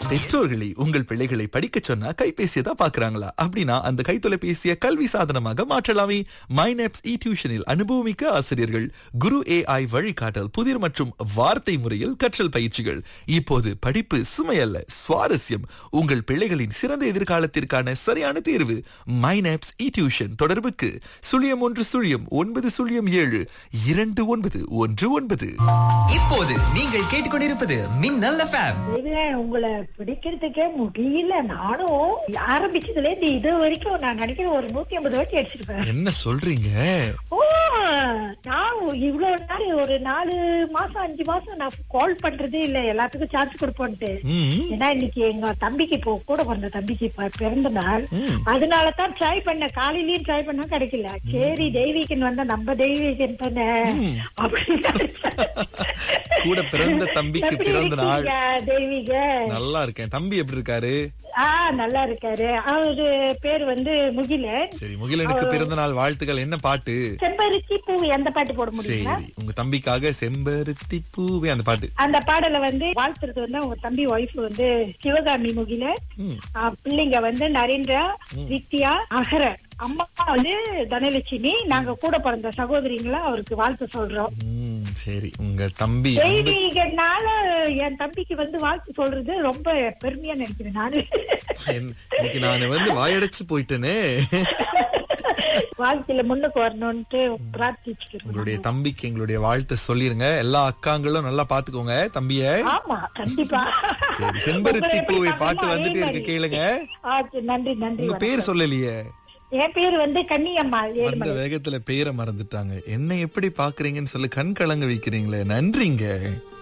பெற்றோர்களை உங்கள் பிள்ளைகளை படிக்க சொன்னா கைபேசியை தான் பாக்குறாங்களா அப்படின்னா அந்த கைத்தொலைபேசியை கல்வி சாதனமாக மாற்றலாமே மைனப்ஸ் இ டியூஷனில் அனுபவமிக்க ஆசிரியர்கள் குரு ஏஐ வழிகாட்டல் புதிர் மற்றும் வார்த்தை முறையில் கற்றல் பயிற்சிகள் இப்போது படிப்பு சுமையல்ல சுவாரஸ்யம் உங்கள் பிள்ளைகளின் சிறந்த எதிர்காலத்திற்கான சரியான தேர்வு மைனப்ஸ் இ டியூஷன் தொடர்புக்கு சுழியம் ஒன்று சுழியம் ஒன்பது சுழியம் ஏழு இரண்டு ஒன்பது ஒன்று ஒன்பது இப்போது நீங்கள் கேட்டுக்கொண்டிருப்பது மின்னல் எஃப்எம் இதுல உங்களை பிடிக்கிறதுக்கே முடியல நானும் ஆரம்பிச்சதுல இருந்து இது வரைக்கும் நான் நினைக்கிறேன் ஒரு நூத்தி ஐம்பது வாட்டி அடிச்சிருப்பேன் என்ன சொல்றீங்க ஓ நான் இவ்வளவு நாள் ஒரு நாலு மாசம் அஞ்சு மாசம் நான் கால் பண்றதே இல்ல எல்லாத்துக்கும் சான்ஸ் கொடுப்போன்ட்டு ம் ஏன்னா இன்னைக்கு எங்க தம்பிக்கு இப்போ கூட பிறந்த தம்பிக்கு இப்ப பிறந்த நாள் அதனாலதான் ட்ரை பண்ண காலையிலயும் ட்ரை பண்ண கிடைக்கல சரி தெய்வீகன் வந்தா நம்ம தெய்வீகன் தானே அப்படின்னு கூட பிறந்த தம்பிக்கு எப்படி பிறந்த நாள் இருக்கீங்க, தெய்வீக நல்லா இருக்கேன் தம்பி எப்படி இருக்காரு ஆ நல்லா இருக்காரு அவரு பேர் வந்து முகிலன் சரி முகிலனுக்கு பிறந்த நாள் வாழ்த்துக்கள் என்ன பாட்டு செம்பருத்தி பூ எந்த பாட்டு போட முடியுங்களா சரி உங்க தம்பிக்காக செம்பருத்தி பூவே அந்த பாட்டு அந்த பாடல வந்து வாழ்த்துறது வந்து அவங்க தம்பி ஒய்ஃப் வந்து சிவகாமி முகிலன் ம். ஆ, பிள்ளைங்க வந்து நரேந்திரா வித்யா அகர அம்மா வந்து தனலட்சுமி நாங்க கூட பிறந்த சகோதரிங்களா அவருக்கு வாழ்த்து சொல்றோம் ம், சரி உங்க தம்பி வந்து தெய்வீகனால என் தம்பிக்கு வந்து வாழ்த்து சொல்றது ரொம்ப பெருமையா நினைக்கிறேன் நானு என்- இன்னைக்கு நான் வந்து வாயடைச்சு போயிட்டேனே வாழ்க்கையில முன்னுக்கு வரணும்ட்டு பிரார்த்திச்சுக்கிறோம் உங்களுடைய தம்பிக்கு எங்களுடைய வாழ்த்தை சொல்லிருங்க எல்லா அக்காங்களும் நல்லா பாத்துக்கோங்க தம்பிய ஆமா கண்டிப்பா சரி செம்பருத்தி உங்களை எப்படி பூவை பாட்டு பார்க்கணுமோ வந்துட்டே அதே இருக்கு மாதிரி. கேளுங்க ஆ, சரி, நன்றி நன்றி உங்க பேர் சொல்லலையே என் பேர் வந்து கன்னியம்மாள் அந்த ஏழுமலை வேகத்துல பேரை மறந்துட்டாங்க என்ன எப்படி பாக்குறீங்கன்னு சொல்லி கண் கலங்க வைக்கிறீங்களே நன்றிங்க